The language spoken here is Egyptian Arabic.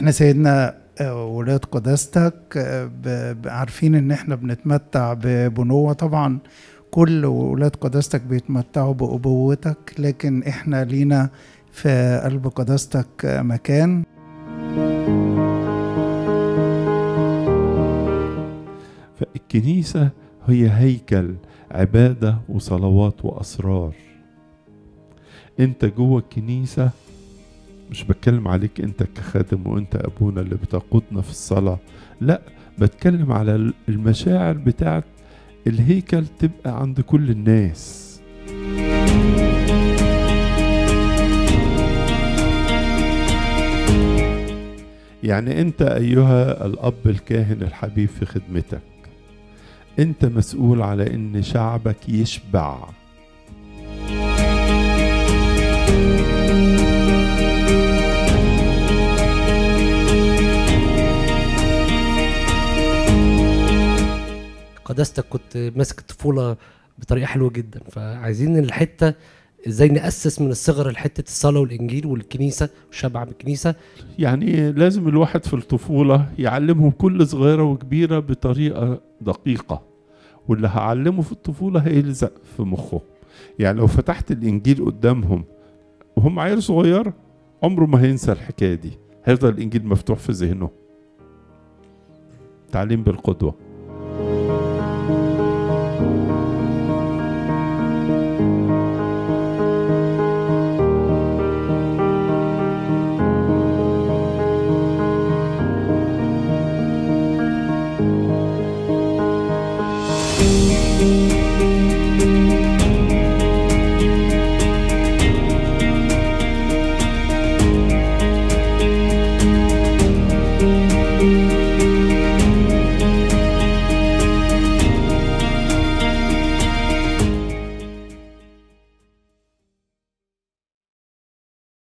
احنا سيدنا آه، ولاد قداستك آه، ب- ب- عارفين ان احنا بنتمتع ببنوة طبعا كل ولاد قداستك بيتمتعوا بأبوتك لكن احنا لينا في قلب قداستك آه، مكان فالكنيسة هي هيكل عبادة وصلوات وأسرار أنت جوه الكنيسة مش بتكلم عليك أنت كخادم وأنت أبونا اللي بتقودنا في الصلاة لا بتكلم على المشاعر بتاعت الهيكل تبقى عند كل الناس يعني أنت أيها الأب الكاهن الحبيب في خدمتك أنت مسؤول على إن شعبك يشبع قداستك كنت ماسك الطفوله بطريقه حلوه جدا فعايزين الحته ازاي ناسس من الصغر لحته الصلاه والانجيل والكنيسه والشبع بالكنيسه يعني لازم الواحد في الطفولة يعلمهم كل صغيرة وكبيرة بطريقة دقيقة واللي هعلمه في الطفولة هيلزق في مخه يعني لو فتحت الإنجيل قدامهم وهم عيل صغير عمره ما هينسى الحكاية دي هيفضل الإنجيل مفتوح في ذهنه تعليم بالقدوة